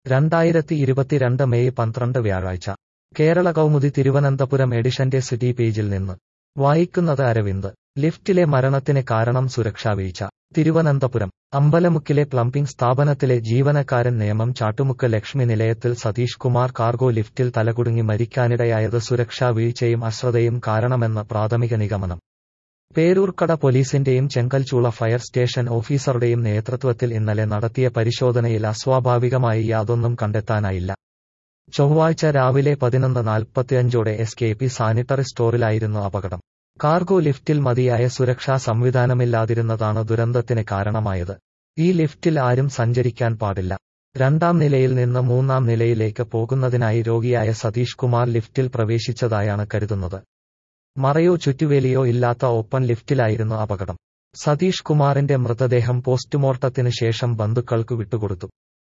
രണ്ടായിരത്തി ഇരുപത്തിരണ്ട് മെയ് പന്ത്രണ്ട് വ്യാഴാഴ്ച കേരള കൗമുദി തിരുവനന്തപുരം എഡിഷന്റെ സിറ്റി പേജിൽ നിന്ന് വായിക്കുന്നത് അരവിന്ദ് ലിഫ്റ്റിലെ മരണത്തിന് കാരണം സുരക്ഷാ വീഴ്ച തിരുവനന്തപുരം അമ്പലമുക്കിലെ പ്ലംബിംഗ് സ്ഥാപനത്തിലെ ജീവനക്കാരൻ നിയമം ചാട്ടുമുക്ക് ലക്ഷ്മി നിലയത്തിൽ സതീഷ് കുമാർ കാർഗോ ലിഫ്റ്റിൽ തലകുടുങ്ങി മരിക്കാനിടയായത് സുരക്ഷാ വീഴ്ചയും അശ്രദ്ധയും കാരണമെന്ന് പ്രാഥമിക നിഗമനം പേരൂർക്കട പോലീസിന്റെയും ചെങ്കൽച്ചൂള ഫയർ സ്റ്റേഷൻ ഓഫീസറുടെയും നേതൃത്വത്തിൽ ഇന്നലെ നടത്തിയ പരിശോധനയിൽ അസ്വാഭാവികമായി യാതൊന്നും കണ്ടെത്താനായില്ല ചൊവ്വാഴ്ച രാവിലെ പതിനൊന്ന് നാൽപ്പത്തിയഞ്ചോടെ എസ് കെ പി സാനിറ്ററി സ്റ്റോറിലായിരുന്നു അപകടം കാർഗോ ലിഫ്റ്റിൽ മതിയായ സുരക്ഷാ സംവിധാനമില്ലാതിരുന്നതാണ് ദുരന്തത്തിന് കാരണമായത് ഈ ലിഫ്റ്റിൽ ആരും സഞ്ചരിക്കാൻ പാടില്ല രണ്ടാം നിലയിൽ നിന്ന് മൂന്നാം നിലയിലേക്ക് പോകുന്നതിനായി രോഗിയായ സതീഷ് കുമാർ ലിഫ്റ്റിൽ പ്രവേശിച്ചതായാണ് കരുതുന്നത് മറയോ ചുറ്റുവേലിയോ ഇല്ലാത്ത ഓപ്പൺ ലിഫ്റ്റിലായിരുന്നു അപകടം സതീഷ് കുമാറിന്റെ മൃതദേഹം പോസ്റ്റ്മോർട്ടത്തിനു ശേഷം ബന്ധുക്കൾക്ക് വിട്ടുകൊടുത്തു